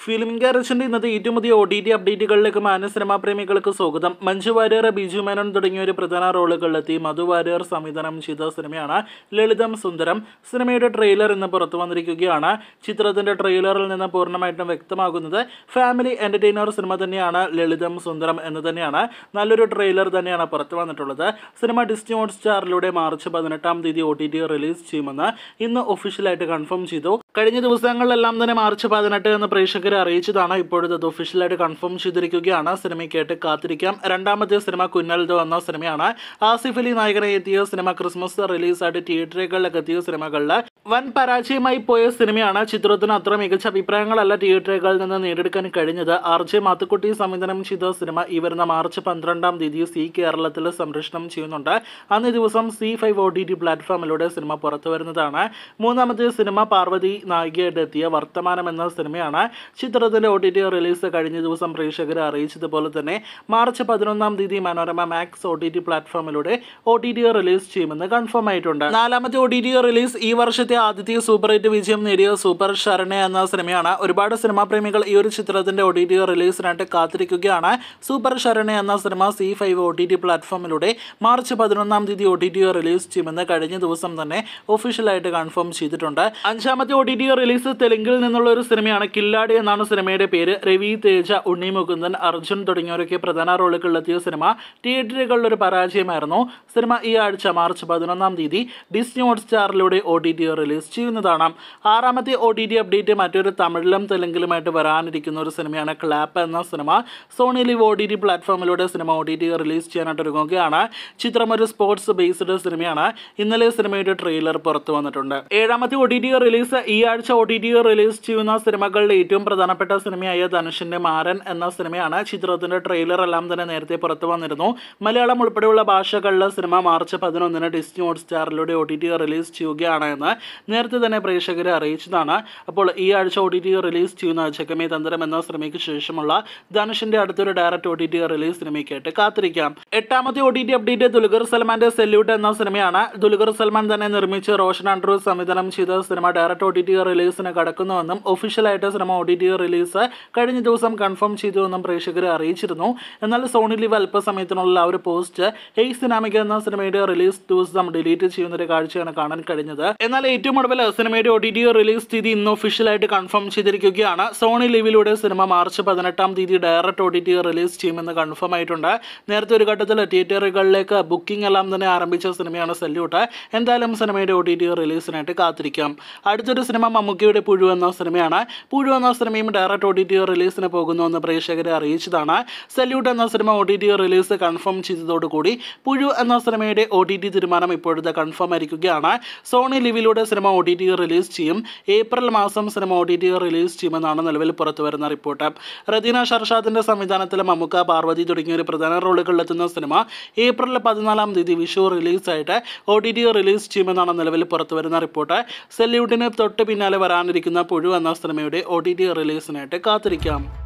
film ഗാരേജിന്റെ ഇന്നത്തെ ഏറ്റവും പുതിയ ഒ ടി ടി അപ്ഡേറ്റുകളിലേക്ക് മാന്യ സിനിമാ പ്രേമികൾക്ക് സ്വാഗതം മഞ്ജു വാര്യർ ബിജു മേനോൻ തുടങ്ങിയ ഒരു പ്രധാന റോളുകളിലെത്തി മധു വാര്യർ സംവിധാനം ചെയ്ത സിനിമയാണ് ലളിതം സുന്ദരം സിനിമയുടെ ട്രെയിലർ ഇന്ന് പുറത്തു വന്നിരിക്കുകയാണ് ചിത്രത്തിന്റെ ട്രെയിലറിൽ നിന്ന് പൂർണ്ണമായിട്ടും വ്യക്തമാകുന്നത് ഫാമിലി എന്റർടൈനർ സിനിമ തന്നെയാണ് ലളിതം സുന്ദരം എന്ന് തന്നെയാണ് നല്ലൊരു ട്രെയിലർ തന്നെയാണ് പുറത്തു വന്നിട്ടുള്ളത് സിനിമ ഡിസ്നി ഹോട്ട് സ്റ്റാറിലൂടെ മാർച്ച് പതിനെട്ടാം തീയതി ഒ ടി ടി റിലീസ് ചെയ്യുമെന്ന് ഇന്ന് ഒഫീഷ്യലായിട്ട് കൺഫേം ചെയ്തു കഴിഞ്ഞ ദിവസങ്ങളിലെല്ലാം തന്നെ മാർച്ച് പതിനെട്ട് എന്ന് പ്രേക്ഷകരെ അറിയിച്ചതാണ് ഇപ്പോഴത്തെ അത് ഒഫീഷ്യലായിട്ട് കൺഫേം ചെയ്തിരിക്കുകയാണ് സിനിമയ്ക്കായിട്ട് കാത്തിരിക്കാം രണ്ടാമത്തെ സിനിമ കുന്നൽദോ എന്ന സിനിമയാണ് ആസിഫ് അലി നായകനെ എത്തിയ സിനിമ ക്രിസ്മസ് റിലീസായിട്ട് തിയേറ്ററുകളിലൊക്കെ എത്തിയ സിനിമകളിൽ വൻ പരാജയമായി പോയ സിനിമയാണ് ചിത്രത്തിന് അത്ര മികച്ച അഭിപ്രായങ്ങളല്ല തിയേറ്ററുകളിൽ നിന്ന് നേടിയെടുക്കാൻ കഴിഞ്ഞത് ആർ ജെ മാത്തുക്കുട്ടി സംവിധാനം ചെയ്ത സിനിമ ഈ വരുന്ന മാർച്ച് പന്ത്രണ്ടാം തീയതി സി കേരളത്തിൽ സംരക്ഷണം ചെയ്യുന്നുണ്ട് അന്നേ ദിവസം C five O T T പ്ലാറ്റ്ഫോമിലൂടെ സിനിമ പുറത്തു വരുന്നതാണ് മൂന്നാമത്തെ സിനിമ പാർവതി നായികയായിട്ട് എത്തിയ വർത്തമാനം എന്ന സിനിമയാണ് ചിത്രത്തിന്റെ ഒ ടി ടി റിലീസ് കഴിഞ്ഞ ദിവസം പ്രേക്ഷകരെ അറിയിച്ചതുപോലെ തന്നെ മാർച്ച് പതിനൊന്നാം തീയതി Manorama Max O T T പ്ലാറ്റ്ഫോമിലൂടെ ഒ ടി ടി റിലീസ് ചെയ്യുമെന്ന് കൺഫേം ആയിട്ടുണ്ട് നാലാമത്തെ ഒ ടി ടി റിലീസ് ഈ വർഷത്തെ ആദ്യത്തെ സൂപ്പർ ഹിറ്റ് വിജയം നേടിയ സൂപ്പർ ശരണ എന്ന സിനിമയാണ് ഒരുപാട് സിനിമാ പ്രേമികൾ ഈ ഒരു ചിത്രത്തിന്റെ ഒ ടി ടി റിലീസിനായിട്ട് കാത്തിരിക്കുകയാണ് സൂപ്പർ ശരണ എന്ന സിനിമ C five O T T പ്ലാറ്റ്ഫോമിലൂടെ മാർച്ച് പതിനൊന്നാം തീയതി ഒ ടി ടി റിലീസ് ചെയ്യുമെന്ന് കഴിഞ്ഞ ദിവസം തന്നെ ഒഫീഷ്യലായിട്ട് കൺഫേം ചെയ്തിട്ടുണ്ട് അഞ്ചാമത്തെ ഒ ടി ടി റിലീസ് തെലുങ്കിൽ നിന്നുള്ള ഒരു സിനിമയാണ് കില്ലാടി എന്നാണ് സിനിമയുടെ പേര് രവി തേജ ഉണ്ണി മുകുന്ദൻ അർജുൻ തുടങ്ങിയവരൊക്കെ പ്രധാന റോളുകളിലെത്തിയ സിനിമ തിയേറ്ററുകളിൽ ഒരു പരാജയമായിരുന്നു സിനിമ ഈ ആഴ്ച മാർച്ച് പതിനൊന്നാം തീയതി ഡിസ്നി ഹോട്ട് സ്റ്റാറിലൂടെ ഒ ടി ടി റിലീസ് ചെയ്യുന്നതാണ് ആറാമത്തെ ഒ ടി ടി അപ്ഡേറ്റ് മറ്റൊരു തമിഴിലും തെലുങ്കിലുമായിട്ട് വരാനിരിക്കുന്ന ഒരു സിനിമയാണ് ക്ലാപ്പ് എന്ന സിനിമ Sony Liv O T T പ്ലാറ്റ്ഫോമിലൂടെ സിനിമ ഒ ടി ടി റിലീസ് ചെയ്യാനായിട്ട് ഒരുങ്ങുകയാണ് ചിത്രം ഒരു സ്പോർട്സ് ബേസ്ഡ് സിനിമയാണ് ഇന്നലെ സിനിമയുടെ ട്രെയിലർ പുറത്തു വന്നിട്ടുണ്ട് ഏഴാമത്തെ ഒ ടി ടി റിലീസ് ഈ ആഴ്ച ഒ ടി ടി റിലീസ് ചെയ്യുന്ന സിനിമകളിലെ ഏറ്റവും പ്രധാനപ്പെട്ട സിനിമയായ ധനുഷിന്റെ മാരൻ എന്ന സിനിമയാണ് ചിത്രത്തിന്റെ ട്രെയിലർ എല്ലാം തന്നെ നേരത്തെ പുറത്തു വന്നിരുന്നു മലയാളം ഉൾപ്പെടെയുള്ള ഭാഷകളിലെ സിനിമ മാർച്ച് പതിനൊന്നിന് ഡിസ്നി ഹോട്ട് സ്റ്റാറിലൂടെ ഒ ടി ടി റിലീസ് ചെയ്യുകയാണ് എന്ന് നേരത്തെ തന്നെ പ്രേക്ഷകരെ അറിയിച്ചതാണ് അപ്പോൾ ഈ ആഴ്ച ഒ ടി ടി റിലീസ് ചെയ്യുന്ന ചക്കമേ തന്ത്രം എന്ന സിനിമയ്ക്ക് ശേഷമുള്ള ധനുഷിന്റെ അടുത്തൊരു direct O T T release സിനിമയ്ക്കായിട്ട് കാത്തിരിക്കാം എട്ടാമത്തെ O T T update Dulquer സൽമാന്റെ സെല്യൂട്ട് എന്ന സിനിമയാണ് ദുൽഖർ സൽമാൻ തന്നെ നിർമ്മിച്ച് റോഷൻ ആൻഡ്രൂസ് സംവിധാനം ചെയ്ത സിനിമ ഡയറക്റ്റ് ഒ ടി ടി റിലീസിന് കടക്കുന്നുവെന്നും ഒഫീഷ്യലായിട്ട് സിനിമ ഒ ടി ടി റിലീസ് കഴിഞ്ഞ ദിവസം കൺഫേം ചെയ്തുവെന്നും പ്രേക്ഷകരെ അറിയിച്ചിരുന്നു എന്നാൽ സോണി ലിവ് അല്പസമയത്തിനുള്ള ആ ഒരു പോസ്റ്റ് ഹെയ് സിനാമിക എന്ന സിനിമയുടെ റിലീസ് ദിവസം ഡിലീറ്റ് ചെയ്യുന്ന ഒരു കാഴ്ചയാണ് കാണാൻ കഴിഞ്ഞത് എന്നാൽ ഏറ്റവും ഒടുവിൽ സിനിമയുടെ ഒ ടി ടി റിലീസ് തീയതി ഇന്ന് ഒഫീഷ്യലായിട്ട് കൺഫേം ചെയ്തിരിക്കുകയാണ് സോണി ലിവിലൂടെ സിനിമ മാർച്ച് പതിനെട്ടാം തീയതി direct O T T release ചെയ്യുമെന്ന് കൺഫേം ആയിട്ടുണ്ട് നേരത്തെ ഒരു ഘട്ടത്തിൽ തിയേറ്ററുകളിലേക്ക് ബുക്കിംഗ് എല്ലാം തന്നെ ആരംഭിച്ച സിനിമയാണ് സല്യൂട്ട് എന്തായാലും സിനിമയുടെ ഒ ടി ടി റിലീസിനായിട്ട് കാത്തിരിക്കാം അടുത്തൊരു സിനിമ മമ്മൂക്കിയുടെ പുഴു എന്ന സിനിമയാണ് പുഴു എന്ന സിനിമയും ഡയറക്റ്റ് ഒ ടി ടി റിലീസിന് പോകുന്നുവെന്ന് പ്രേക്ഷകരെ അറിയിച്ചതാണ് സല്യൂട്ട് എന്ന സിനിമ O T T release confirm ചെയ്തതോടുകൂടി പുഴു എന്ന സിനിമയുടെ ഒ ടി ടി തീരുമാനം ഇപ്പോഴത്തെ കൺഫേം ആയിരിക്കുകയാണ് സോണി ലിവിലൂടെ സിനിമ ഒ ടി ടി റിലീസ് ചെയ്യും ഏപ്രിൽ മാസം സിനിമ ഒ ടി ടി റിലീസ് ചെയ്യുമെന്നാണ് നിലവിൽ പുറത്തു വരുന്ന റിപ്പോർട്ട് റദീന ഷർഷാദിന്റെ സംവിധാനത്തിൽ മമ്മുക്ക പാർവതി തുടങ്ങിയ ഒരു പ്രധാന റോളുകളിലെത്തുന്ന സിനിമ ഏപ്രിൽ പതിനാലാം തീയതി വിഷു റിലീസായിട്ട് ഒ ടി ടി റിലീസ് ചെയ്യുമെന്നാണ് നിലവിൽ പുറത്തു വരുന്ന റിപ്പോർട്ട് സെല്യൂട്ടിന് തൊട്ട് പിന്നാലെ വരാനിരിക്കുന്ന പുഴു എന്ന സിനിമയുടെ ഒ ടി ടി റിലീസിനായിട്ട് കാത്തിരിക്കാം